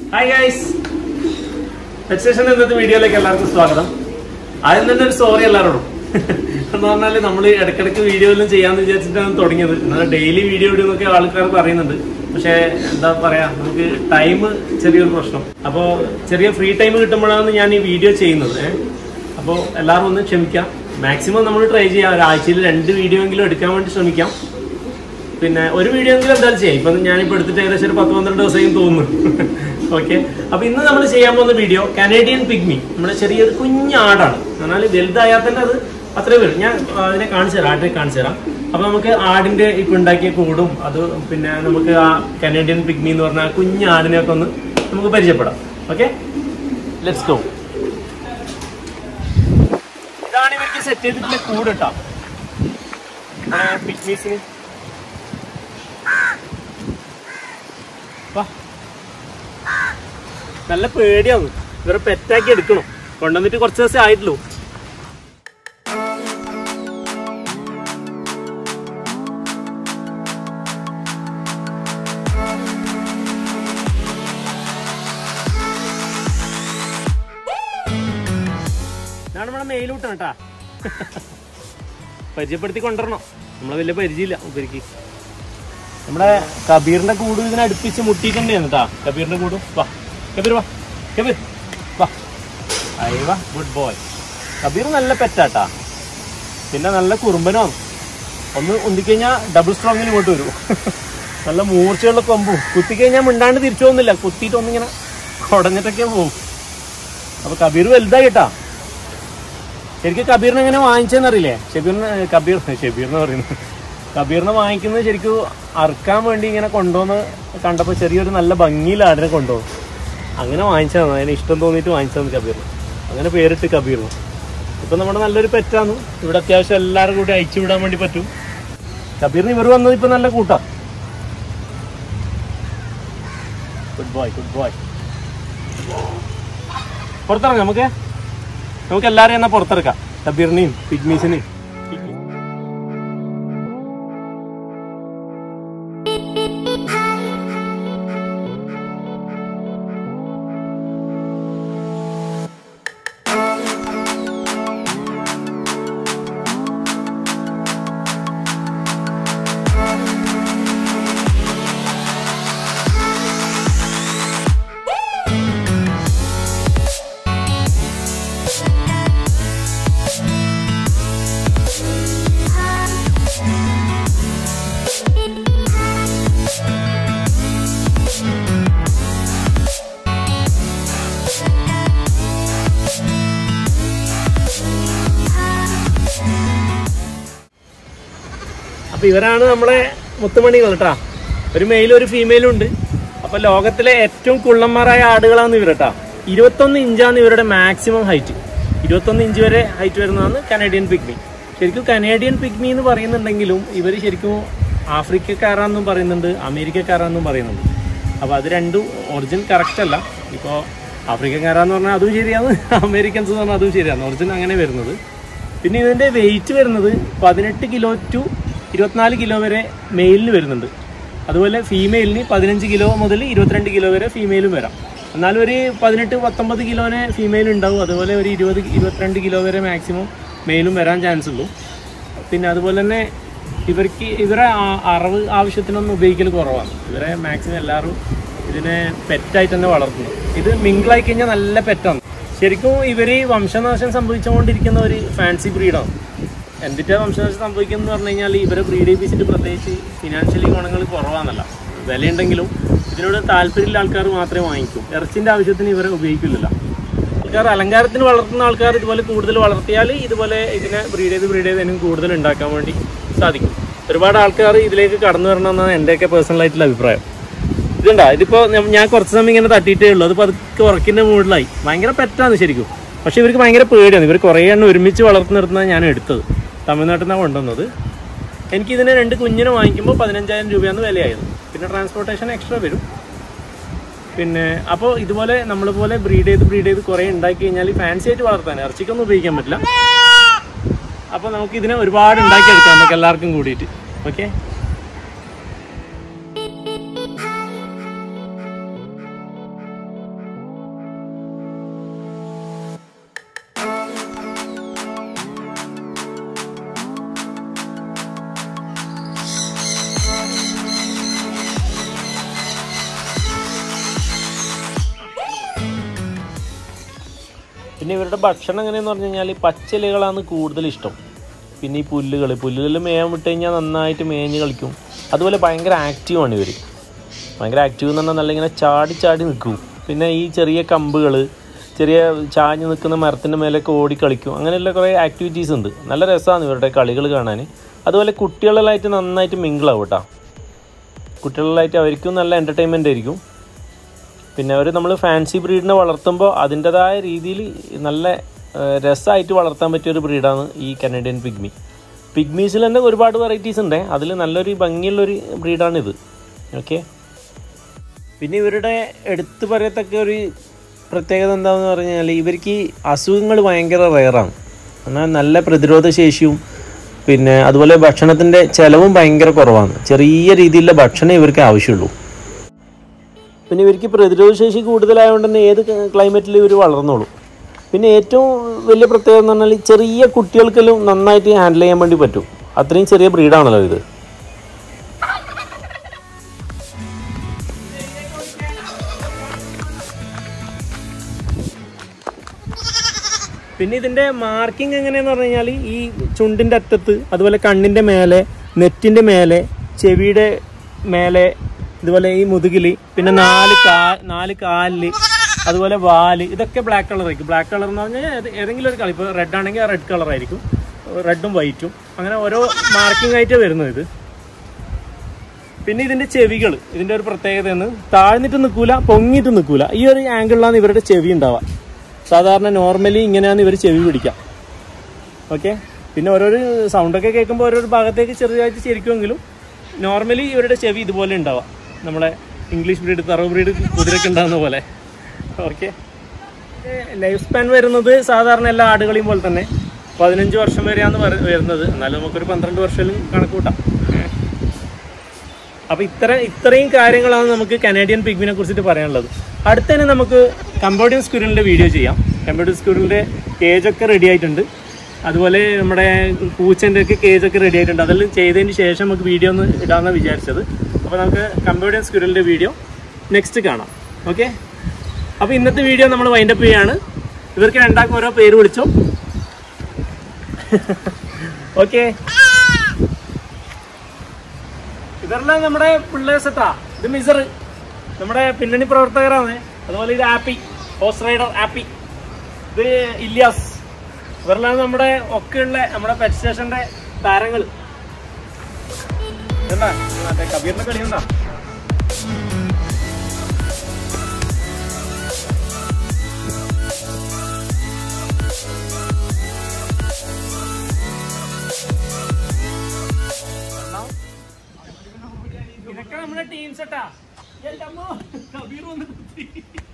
Hi guys വെച്ചേഷൻ ഇന്നത്തെ വീഡിയോയിലേക്ക് എല്ലാവർക്കും സ്വാഗതം ആദ്യം തന്നെ ഒരു സോറി എല്ലാവരോടും എന്ന് പറഞ്ഞാല് നമ്മൾ ഇടയ്ക്കിടയ്ക്ക് വീഡിയോ എല്ലാം ചെയ്യാന്ന് വിചാരിച്ചിട്ടാണ് തുടങ്ങിയത് എന്നാൽ ഡെയിലി വീഡിയോ ഇടുന്നൊക്കെ ആൾക്കാർ പറയുന്നുണ്ട് പക്ഷേ എന്താ പറയാ നമുക്ക് ടൈം ചെറിയൊരു പ്രശ്നം അപ്പോൾ ചെറിയ ഫ്രീ ടൈം കിട്ടുമ്പോഴാണ് ഞാൻ ഈ വീഡിയോ ചെയ്യുന്നത് ഏഹ് അപ്പോൾ എല്ലാവരും ഒന്ന് ക്ഷമിക്കാം മാക്സിമം നമ്മൾ ട്രൈ ചെയ്യാം ഒരാഴ്ചയിൽ രണ്ട് വീഡിയോ എങ്കിലും എടുക്കാൻ വേണ്ടി ശ്രമിക്കാം പിന്നെ ഒരു വീഡിയോ എങ്കിലും എന്തായാലും ചെയ്യാം ഇപ്പം ഞാനിപ്പോൾ എടുത്തിട്ട് ഏകദേശം ഒരു പത്ത് പന്ത്രണ്ട് ദിവസമായി തോന്നുന്നു ഓക്കെ അപ്പൊ ഇന്ന് നമ്മൾ ചെയ്യാൻ പോകുന്ന വീഡിയോ കനേഡിയൻ പിഗ്മി നമ്മുടെ ചെറിയൊരു കുഞ്ഞാടാണ് എന്നാൽ വലുതായാൽ തന്നെ അത് അത്രയും വരും ഞാൻ അതിനെ കാണിച്ചു തരാം ആടിനെ കാണിച്ചു തരാം അപ്പൊ നമുക്ക് ആടിന്റെ ഇപ്പൊ ഉണ്ടാക്കിയ കൂടും അത് പിന്നെ നമുക്ക് ആ കനേഡിയൻ പിഗ്മി എന്ന് പറഞ്ഞ ആ കുഞ്ഞാടിനെ ഒക്കെ ഒന്ന് നമുക്ക് പരിചയപ്പെടാം ഓക്കെ ലെറ്റ്സ് ഗോ ഇതാണ് ഇവർക്ക് സെറ്റ് ചെയ്തിട്ടുള്ള കൂട് കേട്ടോ പിഗ്മീസിന് വാ. നല്ല പേടിയാണ് ഇവരെ പെറ്റാക്കി എടുക്കണം കൊണ്ടുവന്നിട്ട് കുറച്ച് ദിവസം ആയിട്ടുള്ളൂ ഇതാണ് നമ്മുടെ മെയിലൂട്ടാണ് കേട്ടാ പരിചയപ്പെടുത്തി കൊണ്ടുവരണം നമ്മളെ വലിയ പരിചയമില്ല ഉപരിക്ക് നമ്മുടെ കബീറിന്റെ കൂട് ഇതിനെ അടുപ്പിച്ച് മുട്ടിയിട്ടുണ്ടായിരുന്നു കേട്ടാ കബീറിന്റെ കൂട് വാ കബീർ വാ കബീർ വാ അയവ ഗുഡ് ബോയ് കബീർ നല്ല പെറ്റാട്ടാ പിന്നെ നല്ല കുറുമ്പനാണ് ഒന്ന് ഉന്തിക്കഴിഞ്ഞാൽ ഡബിൾ സ്ട്രോങ്ങിന് ഇങ്ങോട്ട് വരും നല്ല മൂർച്ചയുള്ള കൊമ്പും കുത്തിക്കഴിഞ്ഞാൽ മിണ്ടാണ്ട് തിരിച്ചു പോകുന്നില്ല കുത്തിയിട്ട് ഒന്നിങ്ങനെ കുടഞ്ഞിട്ടൊക്കെ പോകും അപ്പൊ കബീർ വലുതായി കേട്ടാ ശരിക്കും കബീറിനെ എങ്ങനെ വാങ്ങിച്ചെന്നറിയില്ലേ ഷബീറിന് കബീർ ഷബീറിനെ പറയുന്നത് കബീറിനെ വാങ്ങിക്കുന്നത് ശരിക്കും അറുക്കാൻ വേണ്ടി ഇങ്ങനെ കൊണ്ടുവന്ന് കണ്ടപ്പോൾ ചെറിയൊരു നല്ല ഭംഗിയിൽ ആടിനെ കൊണ്ടുപോകും അങ്ങനെ വാങ്ങിച്ചതാണ് അതിന് ഇഷ്ടം തോന്നിയിട്ട് വാങ്ങിച്ചതാണ് കബീർ അങ്ങനെ പേരിട്ട് കബീറിന് ഇപ്പൊ നമ്മുടെ നല്ലൊരു പെറ്റാണ് ഇവിടെ അത്യാവശ്യം എല്ലാവരും കൂടി അയച്ചു വിടാൻ വേണ്ടി പറ്റും കബീറിന് ഇവർ വന്നത് ഇപ്പൊ നല്ല കൂട്ടാ ഗുഡ് ബോയ് ഗുഡ് ബോയ് പുറത്തിറങ്ങാം നമുക്ക് നമുക്ക് എല്ലാവരെയും എന്നാ പുറത്തിറക്കാം കബീറിനെയും പിഗ്മീസിനെയും അപ്പൊ ഇവരാണ് നമ്മളെ മുത്തുമണികൾ കേട്ടാ ഒരു മെയിലും ഒരു ഫീമെയിലും ഉണ്ട് അപ്പൊ ലോകത്തിലെ ഏറ്റവും കുള്ളന്മാരായ ആടുകളാണ് ഇവരട്ടാ ഇരുപത്തൊന്ന് ഇഞ്ചാണ് ഇവരുടെ മാക്സിമം ഹൈറ്റ് ഇരുപത്തൊന്ന് ഇഞ്ച് വരെ ഹൈറ്റ് വരുന്നതാണ് കനേഡിയൻ പിഗ്മി ശരിക്കും കനേഡിയൻ പിഗ്മി എന്ന് പറയുന്നുണ്ടെങ്കിലും ഇവർ ശരിക്കും ആഫ്രിക്കക്കാരാന്നും പറയുന്നുണ്ട് അമേരിക്കക്കാരാന്നും പറയുന്നുണ്ട് അപ്പോൾ അത് രണ്ടും ഒറിജിൻ കറക്റ്റ് അല്ല ഇപ്പോൾ ആഫ്രിക്കക്കാരാന്ന് പറഞ്ഞാൽ അതും ശരിയാണ് അമേരിക്കൻസ് എന്ന് പറഞ്ഞാൽ അതും ശരിയാണ് ഒറിജിൻ അങ്ങനെ വരുന്നത് പിന്നെ ഇതിന്റെ വെയിറ്റ് വരുന്നത് പതിനെട്ട് കിലോ ടു ഇരുപത്തിനാല് കിലോ വരെ മെയിലിന് വരുന്നുണ്ട് അതുപോലെ ഫീമെയിലിന് പതിനഞ്ച് കിലോ മുതൽ ഇരുപത്തിരണ്ട് കിലോ വരെ ഫീമെയിലും വരാം എന്നാലും ഒരു പതിനെട്ട് പത്തൊമ്പത് കിലോനെ ഫീമെയിൽ ഉണ്ടാവും അതുപോലെ ഒരു ഇരുപത് ഇരുപത്തിരണ്ട് കിലോ വരെ മാക്സിമം മെയിലും വരാൻ ചാൻസ് ഉള്ളൂ പിന്നെ അതുപോലെ തന്നെ ഇവർക്ക് ഇവരെ ആ- അറവ് ആവശ്യത്തിനൊന്നും ഉപയോഗിക്കൽ കുറവാണ് ഇവരെ മാക്സിമം എല്ലാവരും ഇതിനെ പെറ്റായിട്ട് തന്നെ വളർത്തുന്നു ഇത് മിങ്കിളായി കഴിഞ്ഞാൽ നല്ല പെറ്റാണ് ശരിക്കും ഇവര് വംശനാശം സംഭവിച്ചുകൊണ്ടിരിക്കുന്ന ഒരു ഫാൻസി ബ്രീഡാണ് എന്തിട്ടാ വംശനാശം സംഭവിക്കുന്നത് പറഞ്ഞു കഴിഞ്ഞാൽ ഇവരെ ബ്രീഡ് ചെയ്യിപ്പിച്ചിട്ട് പ്രത്യേകിച്ച് ഫിനാൻഷ്യലി ഗുണങ്ങൾ കുറവാണല്ല വിലയുണ്ടെങ്കിലും ഇതിനോട് താല്പര്യമുള്ള ആൾക്കാർ മാത്രമേ വാങ്ങിക്കൂ ഇറച്ചിന്റെ ആവശ്യത്തിന് ഇവരെ ഉപയോഗിക്കില്ല ആൾക്കാർ അലങ്കാരത്തിന് വളർത്തുന്ന ആൾക്കാർ ഇതുപോലെ കൂടുതൽ വളർത്തിയാൽ ഇതുപോലെ ഇതിനെ ബ്രീഡ് ചെയ്ത് ബ്രീഡ് ചെയ്ത് ഇതിനും കൂടുതൽ ഉണ്ടാക്കാൻ വേണ്ടി സാധിക്കും ഒരുപാട് ആൾക്കാർ ഇതിലേക്ക് കടന്നു വരണമെന്നാണ് എൻ്റെയൊക്കെ പേഴ്സണൽ ആയിട്ടുള്ള അഭിപ്രായം ഇതുണ്ടാ ഇതിപ്പോ ഞ- ഞാൻ കുറച്ച് സമയം ഇങ്ങനെ തട്ടിയിട്ടേ ഉള്ളൂ അത് പതുക്കെ ഉറക്കിന്റെ മുകളിലായി ഭയങ്കര പെറ്റാണ് ശരിക്കും പക്ഷെ ഇവർക്ക് ഭയങ്കര പേടിയാണ് ഇവർ കുറേ എണ്ണം ഒരുമിച്ച് വളർത്തി നിർത്തുന്നത് ഞാൻ എടുത്തത് തമിഴ്നാട്ടിൽ നിന്നാണ് കൊണ്ടുവന്നത് എനിക്ക് ഇതിന് രണ്ട് കുഞ്ഞിനെ വാങ്ങിക്കുമ്പോൾ പതിനഞ്ചായിരം രൂപയാണ് വിലയായത് പിന്നെ ട്രാൻസ്പോർട്ടേഷൻ എക്സ്ട്രാ വരും പിന്നെ അപ്പോൾ ഇതുപോലെ നമ്മൾ പോലെ ബ്രീഡ് ചെയ്ത് ബ്രീഡ് ചെയ്ത് കുറേ ഉണ്ടാക്കി കഴിഞ്ഞാൽ ഫാൻസി ആയിട്ട് വളർത്താൻ ഇറച്ചിക്കൊന്നും ഉപയോഗിക്കാൻ പറ്റില്ല അപ്പോൾ നമുക്ക് ഇതിനെ ഒരുപാട് ഉണ്ടാക്കിയെടുക്കാം നമുക്ക് എല്ലാവർക്കും കൂടിയിട്ട് ഓക്കെ പിന്നെ ഇവരുടെ ഭക്ഷണം എങ്ങനെയെന്ന് പറഞ്ഞു കഴിഞ്ഞാൽ പച്ചിലകളാണ് കൂടുതൽ ഇഷ്ടം പിന്നെ ഈ പുല്ലുകൾ പുല്ലുകളിൽ മേയാൻ വിട്ട് കഴിഞ്ഞാൽ നന്നായിട്ട് മേഞ്ഞ് കളിക്കും അതുപോലെ ഭയങ്കര ആക്റ്റീവാണ് ഇവർ ഭയങ്കര ആക്റ്റീവ് എന്ന് പറഞ്ഞാൽ നല്ല ഇങ്ങനെ ചാടി ചാടി നിൽക്കും പിന്നെ ഈ ചെറിയ കമ്പുകൾ ചെറിയ ചാഞ്ഞ് നിൽക്കുന്ന മരത്തിൻ്റെ മേലൊക്കെ ഓടി കളിക്കും അങ്ങനെയുള്ള കുറേ ആക്ടിവിറ്റീസ് ഉണ്ട് നല്ല രസമാണ് ഇവരുടെ കളികൾ കാണാൻ അതുപോലെ കുട്ടികളിലായിട്ട് നന്നായിട്ട് മിങ്കിളാവും കേട്ടോ കുട്ടികളിലായിട്ട് അവർക്കും നല്ല എൻ്റർടൈൻമെൻ്റ് ആയിരിക്കും പിന്നെ അവർ നമ്മൾ ഫാൻസി ബ്രീഡിനെ വളർത്തുമ്പോൾ അതിൻ്റെതായ രീതിയിൽ നല്ല രസമായിട്ട് വളർത്താൻ പറ്റിയ ഒരു ബ്രീഡാണ് ഈ കനേഡിയൻ പിഗ്മി പിഗ്മീസിൽ തന്നെ ഒരുപാട് വെറൈറ്റീസ് ഉണ്ട് അതിൽ നല്ലൊരു ഭംഗിയുള്ളൊരു ബ്രീഡാണിത് ഓക്കെ പിന്നെ ഇവരുടെ എടുത്തു പറയത്തക്ക ഒരു പ്രത്യേകത എന്താണെന്ന് പറഞ്ഞാൽ ഇവർക്ക് അസുഖങ്ങൾ ഭയങ്കര റെയറാണ് എന്നാൽ നല്ല പ്രതിരോധ ശേഷിയും പിന്നെ അതുപോലെ ഭക്ഷണത്തിൻ്റെ ചിലവും ഭയങ്കര കുറവാണ് ചെറിയ രീതിയിലുള്ള ഭക്ഷണം ഇവർക്ക് ആവശ്യമുള്ളൂ പിന്നെ ഇവർക്ക് പ്രതിരോധ ശേഷി കൂടുതലായതുകൊണ്ട് തന്നെ ഏത് ക്ലൈമറ്റിലും ഇവർ വളർന്നോളും പിന്നെ ഏറ്റവും വലിയ പ്രത്യേകത എന്ന് പറഞ്ഞാൽ ചെറിയ കുട്ടികൾക്കെല്ലാം നന്നായിട്ട് ഹാൻഡിൽ ചെയ്യാൻ വേണ്ടി പറ്റും അത്രയും ചെറിയ ബ്രീഡാണല്ലോ ഇത് പിന്നെ ഇതിന്റെ മാർക്കിംഗ് എങ്ങനെയാന്ന് പറഞ്ഞു കഴിഞ്ഞാൽ ഈ ചുണ്ടിന്റെ അറ്റത്ത് അതുപോലെ കണ്ണിന്റെ മേലെ നെറ്റിന്റെ മേലെ ചെവിയുടെ മേലെ ഇതുപോലെ ഈ മുതുകില് പിന്നെ നാല് കാ നാല് കാലില് അതുപോലെ വാല് ഇതൊക്കെ ബ്ലാക്ക് കളർ ആയിരിക്കും ബ്ലാക്ക് കളർ എന്ന് പറഞ്ഞാൽ ഏത് ഏതെങ്കിലും ഒരു കളർ ഇപ്പോൾ റെഡ് ആണെങ്കിൽ റെഡ് കളർ ആയിരിക്കും റെഡും വൈറ്റും അങ്ങനെ ഓരോ മാർക്കിംഗ് ആയിട്ട് വരുന്നത് ഇത് പിന്നെ ഇതിന്റെ ചെവികൾ ഇതിന്റെ ഒരു പ്രത്യേകത താഴ്ന്നിട്ട് നിൽക്കൂല പൊങ്ങിയിട്ട് നിൽക്കൂല ഈ ഒരു ആംഗിളിലാണ് ഇവരുടെ ചെവി ഉണ്ടാവുക സാധാരണ നോർമലി ഇങ്ങനെയാണ് ഇവർ ചെവി പിടിക്കുക ഓക്കെ പിന്നെ ഓരോരോ സൗണ്ടൊക്കെ കേൾക്കുമ്പോൾ ഓരോരോ ഭാഗത്തേക്ക് ചെറുതായിട്ട് ചിരിക്കുമെങ്കിലും നോർമലി ഇവരുടെ ചെവി ഇതുപോലെ ഉണ്ടാവുക നമ്മളെ ഇംഗ്ലീഷ് ബ്രീഡ് തറവ് ബ്രീഡ് കുതിരയ്ക്ക് ഉണ്ടാകുന്ന പോലെ ഓക്കെ ലൈഫ് സ്പാൻ വരുന്നത് സാധാരണ എല്ലാ ആടുകളെയും പോലെ തന്നെ പതിനഞ്ച് വർഷം വരെയാണ് വര- വരുന്നത് എന്നാലും നമുക്കൊരു പന്ത്രണ്ട് വർഷം കണക്ക് കൂട്ടാം അപ്പോൾ ഇത്ര ഇത്രയും കാര്യങ്ങളാണ് നമുക്ക് കനേഡിയൻ പിഗ്മിനെ കുറിച്ചിട്ട് പറയാനുള്ളത് അടുത്തന്നെ നമുക്ക് കമ്പോഡിയൻ സ്ക്യൂരിലിൻ്റെ വീഡിയോ ചെയ്യാം കമ്പോഡിയൻ സ്ക്യൂരിലിൻ്റെ കേജൊക്കെ റെഡി ആയിട്ടുണ്ട് അതുപോലെ നമ്മുടെ പൂച്ചൻ്റെ ഒക്കെ കേജൊക്കെ റെഡി ആയിട്ടുണ്ട് അതെല്ലാം ചെയ്തതിന് ശേഷം നമുക്ക് വീഡിയോ ഒന്ന് ഇടാമെന്നാണ് വിചാരിച്ചത് അപ്പോൾ നമുക്ക് കമ്പോഡിയൻ സ്ക്യൂരിലിൻ്റെ വീഡിയോ നെക്സ്റ്റ് കാണാം ഓക്കെ അപ്പോൾ ഇന്നത്തെ വീഡിയോ നമ്മൾ വൈൻഡപ്പ് ചെയ്യാണ് ഇവർക്ക് രണ്ടാൾക്കും ഓരോ പേര് വിളിച്ചു ഓക്കെ ഇതെല്ലാം നമ്മുടെ പിള്ളേഴ്സ് എത്താ ഇത് മിസർ നമ്മുടെ പിന്നണി പ്രവർത്തകരാണ് അതുപോലെ ഇത് ആപ്പി ഹോസ് റൈഡർ ആപ്പി ഇത് ഇല്യാസ് ഇവരെല്ലാം നമ്മുടെ ഒക്കെയുള്ള നമ്മുടെ പെറ്റ് സ്റ്റേഷന്റെ താരങ്ങൾ എന്താ മറ്റേ കബീറിന്റെ കളി എന്താ ഇതൊക്കെ നമ്മുടെ ടീംസ് എട്ടാ എന്റെ അമ്മ കബീർ വന്ന് കുത്തി